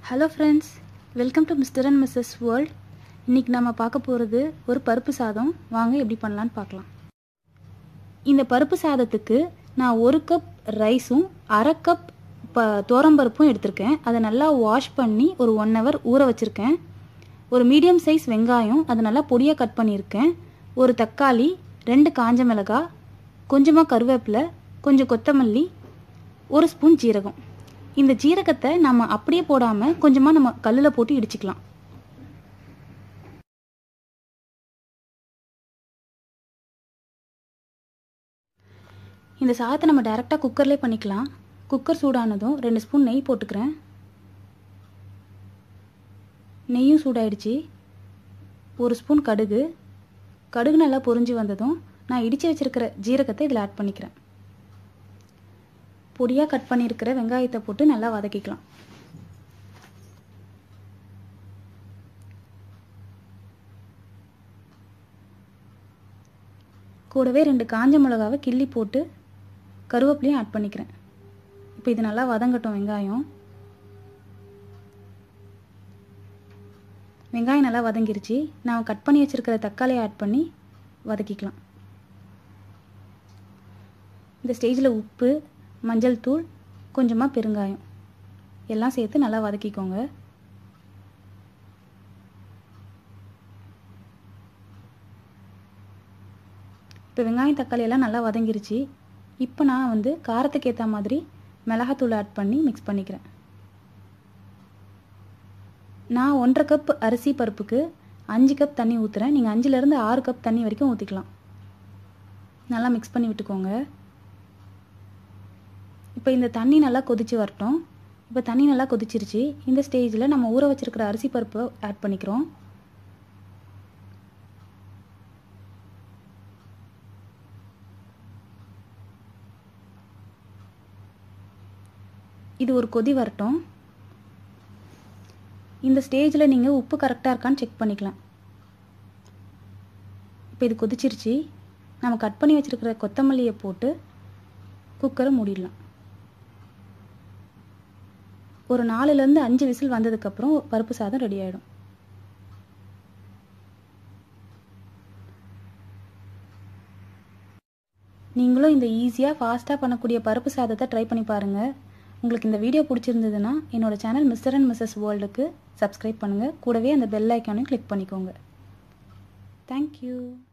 hello friends welcome to mister and missus world இன்றைக்கி நம்ம பார்க்க போகிறது ஒரு பருப்பு சாதம் வாங்க எப்படி பண்ணலான்னு பார்க்கலாம் இந்த பருப்பு சாதத்துக்கு நான் ஒரு கப் ரைஸும் அரை கப் ப பருப்பும் எடுத்திருக்கேன் அதை நல்லா வாஷ் பண்ணி ஒரு ஒன் ஹவர் ஊற வச்சுருக்கேன் ஒரு மீடியம் சைஸ் வெங்காயம் அதை நல்லா பொடியாக கட் பண்ணியிருக்கேன் ஒரு தக்காளி ரெண்டு காஞ்ச மிளகாய் கொஞ்சமாக கருவேப்பிலை கொஞ்சம் கொத்தமல்லி ஒரு ஸ்பூன் ஜீரகம் இந்த ஜீரகத்தை நம்ம அப்படியே போடாமல் கொஞ்சமாக நம்ம கல்லில் போட்டு இடிச்சுக்கலாம் இந்த சாதத்தை நம்ம டைரெக்டாக குக்கர்லேயே பண்ணிக்கலாம் குக்கர் சூடானதும் ரெண்டு ஸ்பூன் நெய் போட்டுக்கிறேன் நெய்யும் சூடாயிடுச்சு ஒரு ஸ்பூன் கடுகு கடுகு நல்லா பொரிஞ்சு வந்ததும் நான் இடித்து வச்சுருக்கிற ஜீரகத்தை இதில் ஆட் பண்ணிக்கிறேன் பொடியாக கட் பண்ணியிருக்கிற வெங்காயத்தை போட்டு நல்லா வதக்கிக்கலாம் கூடவே ரெண்டு காஞ்ச மிளகாவை கிள்ளி போட்டு கருவேப்பிலையும் ஆட் பண்ணிக்கிறேன் இப்போ இது நல்லா வதங்கட்டும் வெங்காயம் வெங்காயம் நல்லா வதங்கிருச்சு நான் கட் பண்ணி வச்சுருக்கிற தக்காளியை ஆட் பண்ணி வதக்கிக்கலாம் இந்த ஸ்டேஜில் உப்பு மஞ்சள் தூள் கொஞ்சமாக பெருங்காயம் எல்லாம் சேர்த்து நல்லா வதக்கிக்கோங்க இப்போ வெங்காயம் தக்காளி எல்லாம் நல்லா வதங்கிருச்சு இப்போ நான் வந்து காரத்துக்கு ஏற்ற மாதிரி மிளகாத்தூள் ஆட் பண்ணி மிக்ஸ் பண்ணிக்கிறேன் நான் ஒன்றரை கப் அரிசி பருப்புக்கு அஞ்சு கப் தண்ணி ஊற்றுறேன் நீங்கள் அஞ்சுலேருந்து ஆறு கப் தண்ணி வரைக்கும் ஊற்றிக்கலாம் நல்லா மிக்ஸ் பண்ணி விட்டுக்கோங்க இப்போ இந்த தண்ணி நல்லா கொதிச்சு வரட்டும் இப்போ தண்ணி நல்லா கொதிச்சிருச்சு இந்த ஸ்டேஜில் நம்ம ஊற வச்சுருக்கிற அரிசி பருப்பு ஆட் பண்ணிக்கிறோம் இது ஒரு கொதி வரட்டும் இந்த ஸ்டேஜில் நீங்கள் உப்பு கரெக்டாக இருக்கான்னு செக் பண்ணிக்கலாம் இப்போ இது கொதிச்சிருச்சு நம்ம கட் பண்ணி வச்சுருக்கிற கொத்தமல்லியை போட்டு குக்கரை மூடிடலாம் ஒரு நாலுலேருந்து அஞ்சு விசில் வந்ததுக்கப்புறம் பருப்பு சாதம் ரெடி ஆகிடும் நீங்களும் இந்த ஈஸியாக ஃபாஸ்ட்டாக பண்ணக்கூடிய பருப்பு சாதத்தை ட்ரை பண்ணி பாருங்கள் உங்களுக்கு இந்த வீடியோ பிடிச்சிருந்ததுன்னா என்னோடய சேனல் மிஸ்டர் அண்ட் மிஸ்ஸஸ் வேர்ல்டுக்கு சப்ஸ்கிரைப் பண்ணுங்கள் கூடவே அந்த பெல் ஐக்கானையும் கிளிக் பண்ணிக்கோங்க தேங்க்யூ